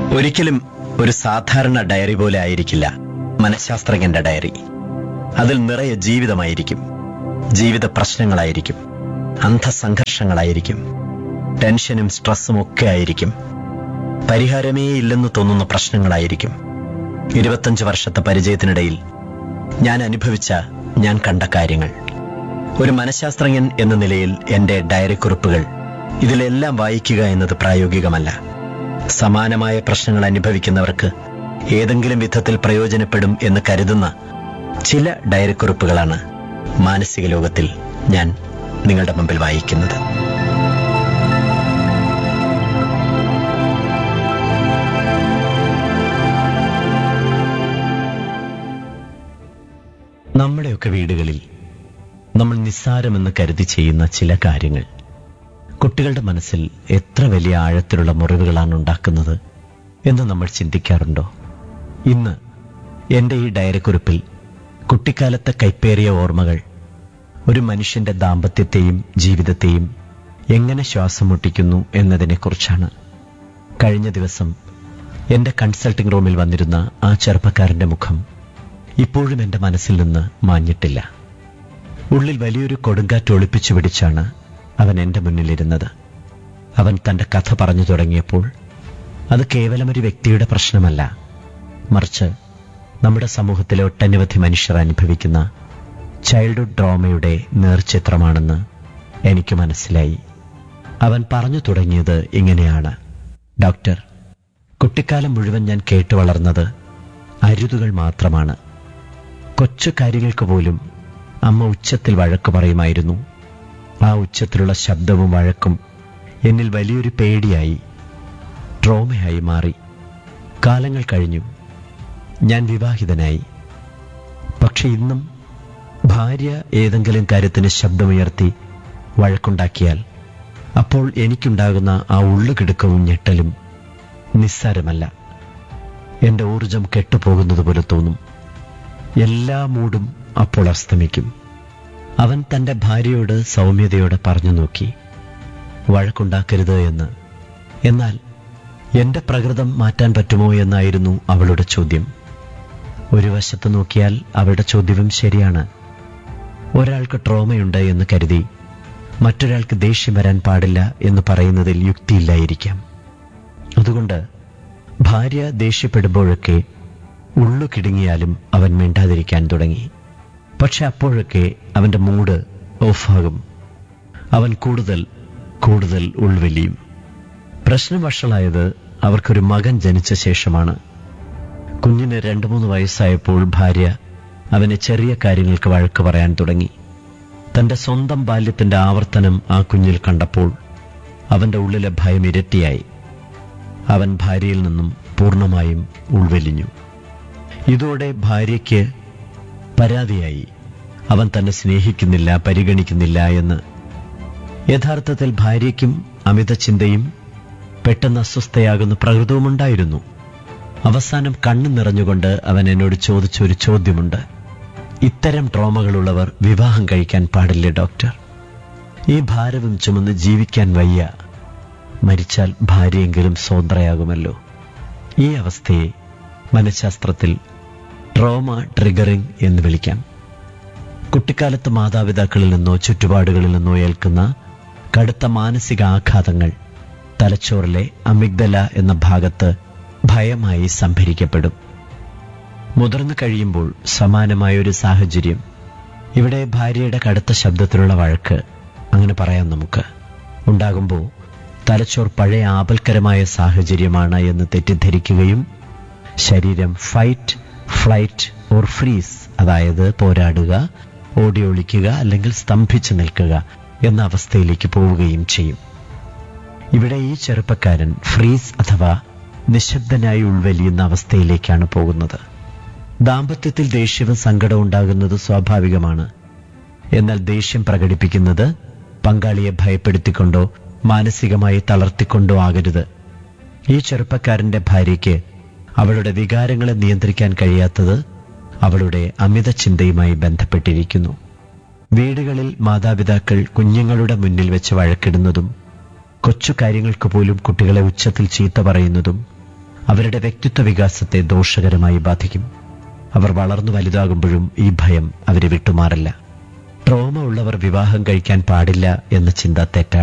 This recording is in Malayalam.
ഒരിക്കലും ഒരു സാധാരണ ഡയറി പോലെ ആയിരിക്കില്ല മനഃശാസ്ത്രജ്ഞന്റെ ഡയറി അതിൽ നിറയെ ജീവിതമായിരിക്കും ജീവിത പ്രശ്നങ്ങളായിരിക്കും അന്ധസംഘർഷങ്ങളായിരിക്കും ടെൻഷനും സ്ട്രെസ്സും ഒക്കെ ആയിരിക്കും പരിഹാരമേ ഇല്ലെന്ന് തോന്നുന്ന പ്രശ്നങ്ങളായിരിക്കും ഇരുപത്തഞ്ച് വർഷത്തെ പരിചയത്തിനിടയിൽ ഞാൻ അനുഭവിച്ച ഞാൻ കണ്ട കാര്യങ്ങൾ ഒരു മനഃശാസ്ത്രജ്ഞൻ എന്ന നിലയിൽ എന്റെ ഡയറി കുറിപ്പുകൾ ഇതിലെല്ലാം വായിക്കുക എന്നത് പ്രായോഗികമല്ല സമാനമായ പ്രശ്നങ്ങൾ അനുഭവിക്കുന്നവർക്ക് ഏതെങ്കിലും വിധത്തിൽ പ്രയോജനപ്പെടും എന്ന് കരുതുന്ന ചില ഡയറി കുറിപ്പുകളാണ് മാനസിക ലോകത്തിൽ ഞാൻ നിങ്ങളുടെ മുമ്പിൽ വായിക്കുന്നത് നമ്മുടെയൊക്കെ വീടുകളിൽ നമ്മൾ നിസ്സാരമെന്ന് കരുതി ചെയ്യുന്ന ചില കാര്യങ്ങൾ കുട്ടികളുടെ മനസ്സിൽ എത്ര വലിയ ആഴത്തിലുള്ള മുറിവുകളാണ് ഉണ്ടാക്കുന്നത് എന്ന് നമ്മൾ ചിന്തിക്കാറുണ്ടോ ഇന്ന് എന്റെ ഈ ഡയറിക്കുറിപ്പിൽ കുട്ടിക്കാലത്തെ കൈപ്പേറിയ ഓർമ്മകൾ ഒരു മനുഷ്യന്റെ ദാമ്പത്യത്തെയും ജീവിതത്തെയും എങ്ങനെ ശ്വാസം മുട്ടിക്കുന്നു എന്നതിനെക്കുറിച്ചാണ് കഴിഞ്ഞ ദിവസം എന്റെ കൺസൾട്ടിംഗ് റൂമിൽ വന്നിരുന്ന ആ ചെറുപ്പക്കാരന്റെ മുഖം ഇപ്പോഴും എന്റെ മനസ്സിൽ നിന്ന് മാഞ്ഞിട്ടില്ല ഉള്ളിൽ വലിയൊരു കൊടുങ്കാറ്റ് ഒളിപ്പിച്ചു പിടിച്ചാണ് അവൻ എന്റെ മുന്നിലിരുന്നത് അവൻ തന്റെ കഥ പറഞ്ഞു തുടങ്ങിയപ്പോൾ അത് കേവലം ഒരു വ്യക്തിയുടെ പ്രശ്നമല്ല മറിച്ച് നമ്മുടെ സമൂഹത്തിലെ ഒട്ടനവധി മനുഷ്യർ അനുഭവിക്കുന്ന ചൈൽഡ്ഹുഡ് ഡ്രോമയുടെ നേർചിത്രമാണെന്ന് എനിക്ക് മനസ്സിലായി അവൻ പറഞ്ഞു തുടങ്ങിയത് ഇങ്ങനെയാണ് ഡോക്ടർ കുട്ടിക്കാലം മുഴുവൻ ഞാൻ കേട്ടു വളർന്നത് അരുതുകൾ മാത്രമാണ് കൊച്ചു കാര്യങ്ങൾക്ക് പോലും അമ്മ ഉച്ചത്തിൽ വഴക്ക് പറയുമായിരുന്നു ആ ഉച്ചത്തിലുള്ള ശബ്ദവും വഴക്കും എന്നിൽ വലിയൊരു പേടിയായി ട്രോമയായി മാറി കാലങ്ങൾ കഴിഞ്ഞു ഞാൻ വിവാഹിതനായി പക്ഷെ ഇന്നും ഭാര്യ ഏതെങ്കിലും കാര്യത്തിന് ശബ്ദമുയർത്തി വഴക്കുണ്ടാക്കിയാൽ അപ്പോൾ എനിക്കുണ്ടാകുന്ന ആ ഉള്ളുകിടുക്കവും ഞെട്ടലും നിസ്സാരമല്ല എന്റെ ഊർജം കെട്ടുപോകുന്നത് പോലെ തോന്നും എല്ലാ മൂടും അപ്പോൾ അസ്തമിക്കും അവൻ തന്റെ ഭാര്യയോട് സൗമ്യതയോടെ പറഞ്ഞു നോക്കി വഴക്കുണ്ടാക്കരുത് എന്ന് എന്നാൽ എന്റെ പ്രകൃതം മാറ്റാൻ പറ്റുമോ എന്നായിരുന്നു അവളുടെ ചോദ്യം ഒരു വശത്ത് നോക്കിയാൽ അവളുടെ ചോദ്യവും ശരിയാണ് ഒരാൾക്ക് ട്രോമയുണ്ട് എന്ന് കരുതി മറ്റൊരാൾക്ക് ദേഷ്യം വരാൻ പാടില്ല എന്ന് പറയുന്നതിൽ യുക്തിയില്ലായിരിക്കാം അതുകൊണ്ട് ഭാര്യ ദേഷ്യപ്പെടുമ്പോഴൊക്കെ ഉള്ളു കിടുങ്ങിയാലും അവൻ മിണ്ടാതിരിക്കാൻ തുടങ്ങി പക്ഷെ അപ്പോഴൊക്കെ അവന്റെ മൂഡ് ഓഫാകും അവൻ കൂടുതൽ കൂടുതൽ ഉൾവലിയും പ്രശ്നം വഷളായത് അവർക്കൊരു മകൻ ജനിച്ച ശേഷമാണ് കുഞ്ഞിന് രണ്ടു മൂന്ന് വയസ്സായപ്പോൾ ഭാര്യ അവനെ ചെറിയ കാര്യങ്ങൾക്ക് വഴക്ക് പറയാൻ തുടങ്ങി തന്റെ സ്വന്തം ബാല്യത്തിന്റെ ആവർത്തനം ആ കുഞ്ഞിൽ കണ്ടപ്പോൾ അവന്റെ ഉള്ളിലെ ഭയം ഇരട്ടിയായി അവൻ ഭാര്യയിൽ നിന്നും പൂർണ്ണമായും ഉൾവലിഞ്ഞു ഇതോടെ ഭാര്യയ്ക്ക് പരാതിയായി അവൻ തന്നെ സ്നേഹിക്കുന്നില്ല പരിഗണിക്കുന്നില്ല എന്ന് യഥാർത്ഥത്തിൽ ഭാര്യയ്ക്കും അമിത ചിന്തയും പെട്ടെന്ന് അസ്വസ്ഥയാകുന്ന പ്രകൃതവുമുണ്ടായിരുന്നു അവസാനം കണ്ണു നിറഞ്ഞുകൊണ്ട് അവൻ എന്നോട് ചോദിച്ച ഒരു ചോദ്യമുണ്ട് ഇത്തരം ട്രോമകളുള്ളവർ വിവാഹം കഴിക്കാൻ പാടില്ലേ ഡോക്ടർ ഈ ഭാരവും ചുമന്ന് ജീവിക്കാൻ വയ്യ മരിച്ചാൽ ഭാര്യയെങ്കിലും സ്വതന്ത്രയാകുമല്ലോ ഈ അവസ്ഥയെ മനഃശാസ്ത്രത്തിൽ ട്രോമ ട്രിഗറിംഗ് എന്ന് വിളിക്കാം കുട്ടിക്കാലത്ത് മാതാപിതാക്കളിൽ നിന്നോ ചുറ്റുപാടുകളിൽ നിന്നോ ഏൽക്കുന്ന കടുത്ത മാനസിക ആഘാതങ്ങൾ തലച്ചോറിലെ അമിഗ്ദല എന്ന ഭാഗത്ത് ഭയമായി സംഭരിക്കപ്പെടും മുതിർന്നു കഴിയുമ്പോൾ സമാനമായ ഒരു സാഹചര്യം ഇവിടെ ഭാര്യയുടെ കടുത്ത ശബ്ദത്തിലുള്ള വഴക്ക് അങ്ങനെ പറയാം നമുക്ക് ഉണ്ടാകുമ്പോൾ തലച്ചോർ പഴയ ആപൽക്കരമായ സാഹചര്യമാണ് എന്ന് തെറ്റിദ്ധരിക്കുകയും ശരീരം ഫൈറ്റ് ഫ്ലൈറ്റ് ഓർ ഫ്രീസ് അതായത് പോരാടുക ഓടി ഒളിക്കുക അല്ലെങ്കിൽ സ്തംഭിച്ചു നിൽക്കുക എന്ന അവസ്ഥയിലേക്ക് പോവുകയും ചെയ്യും ഇവിടെ ഈ ചെറുപ്പക്കാരൻ ഫ്രീസ് അഥവാ നിശബ്ദനായി ഉൾവലിയുന്ന അവസ്ഥയിലേക്കാണ് പോകുന്നത് ദാമ്പത്യത്തിൽ ദേഷ്യവും സങ്കടവും ഉണ്ടാകുന്നത് സ്വാഭാവികമാണ് എന്നാൽ ദേഷ്യം പ്രകടിപ്പിക്കുന്നത് പങ്കാളിയെ ഭയപ്പെടുത്തിക്കൊണ്ടോ മാനസികമായി തളർത്തിക്കൊണ്ടോ ആകരുത് ഈ ചെറുപ്പക്കാരന്റെ ഭാര്യയ്ക്ക് അവളുടെ വികാരങ്ങളെ നിയന്ത്രിക്കാൻ കഴിയാത്തത് അവളുടെ അമിത ചിന്തയുമായി ബന്ധപ്പെട്ടിരിക്കുന്നു വീടുകളിൽ മാതാപിതാക്കൾ കുഞ്ഞുങ്ങളുടെ മുന്നിൽ വെച്ച് വഴക്കിടുന്നതും കൊച്ചു കാര്യങ്ങൾക്ക് പോലും കുട്ടികളെ ഉച്ചത്തിൽ ചീത്ത പറയുന്നതും അവരുടെ വ്യക്തിത്വ വികാസത്തെ ദോഷകരമായി ബാധിക്കും അവർ വളർന്നു വലുതാകുമ്പോഴും ഈ ഭയം അവരെ വിട്ടുമാറില്ല ട്രോമ ഉള്ളവർ വിവാഹം കഴിക്കാൻ പാടില്ല എന്ന ചിന്ത തെറ്റാണ്